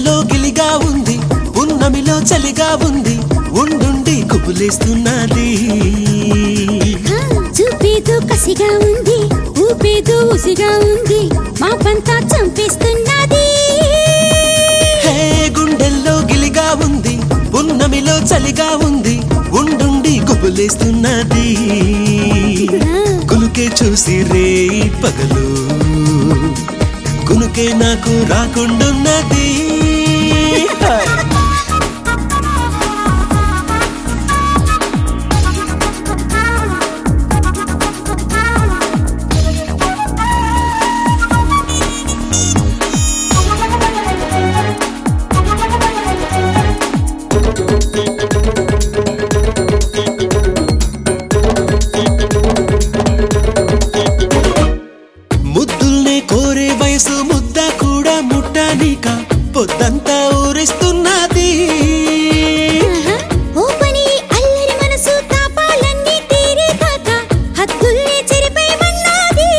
గుండెల్లో గిలిగా ఉంది పున్నమిలో చలిగా ఉంది ఉండుండి కుబులేస్తున్నది ఆ, చూపేదో కసిగా ఉంది ఊపేదో ఉసిగా ఉంది మా పంతా చంపేస్తున్నది హే గుండెల్లో గిలిగా ఉంది పున్నమిలో చలిగా ఉంది ఉండుండి కుబులేస్తున్నది ఆ, కులుకే చూసి రే పగలు కునుకే నాకు రాకుండున్నది ముద్దుల్నే కోరే వయసు ముద్ద కూడా ముట్టానిక పొద్దంతా ఊరిస్తున్నది ఆహా, ఓ పని అల్లరి మనసు తాపాలన్నీ తీరే కాక హద్దుల్ని చెరిపేయమన్నది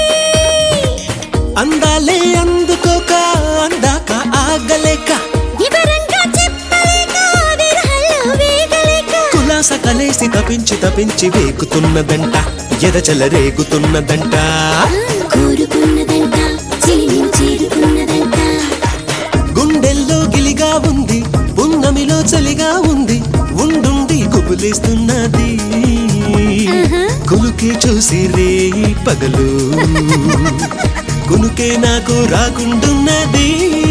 అందాలే అందుకోక అందాక ఆగలేక వివరంగా చెప్పలేక విరహంలో వేగలేక కులాస కలేసి తపించి తపించి వేకుతున్నదంట ఎదచల రేగుతున్నదంట కోరుకున్నదంట చెలిని చేరుకున్నదంట గుండెల్లో గిలిగా ఉంది పున్నమిలో చలిగా ఉంది ఉండుండి కుబులేస్తున్నది ఆహా. కులుకే చూసి రే పగలు కునుకే నాకు రాకుండున్నది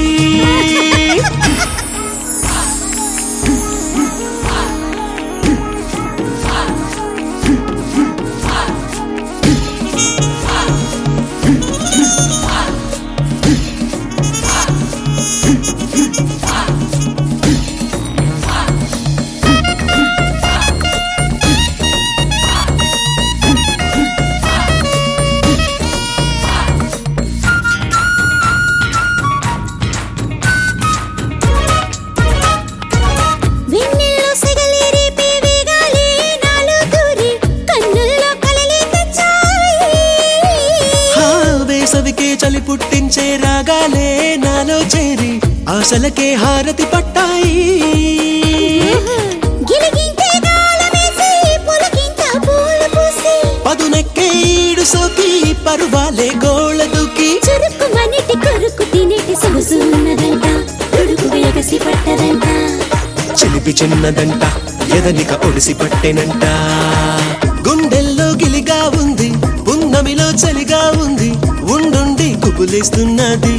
వెన్నెల్లో సెగలి రేపే వేగాలే నాలో దూరి కన్నుల్లో కలలే తెచ్చాయి హా, వేసవికే చలి పుట్టించే రాగాలే నాలో చేరి ఆశలకే హారతి పట్టాయి గిలిగింతే గాలమేసి పులకింత పూలు పూసి పదునెక్కే ఈడు సోకి పరువాలే గోళ దూకి చురుకు మనిటి కొరుకు తినేటి సొగసు ఉన్నదంట తుడుకు ఎగసి పట్టదంట చిలిపి చిన్నదంట ఎదనిక ఒడిసి పట్టెనంట గుండెల్లో గిలిగా ఉంది పున్నమిలో చలిగా ఉంది ఉండుండి కుబులేస్తున్నది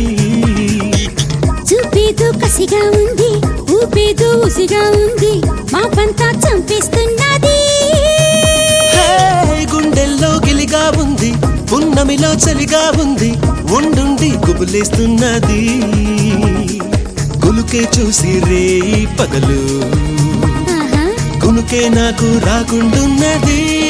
చూపేదో కసిగా ఉంది ఊపేదో ఉసిగా ఉంది మా పంతా చంపేస్తున్నది హే, గుండెల్లో గిలిగా ఉంది పున్నమిలో చలిగా ఉంది ఉండుండి కుబులేస్తున్నది కులుకే చూసి రే పగలు ఆహా కునుకే నాకు రాకుండున్నది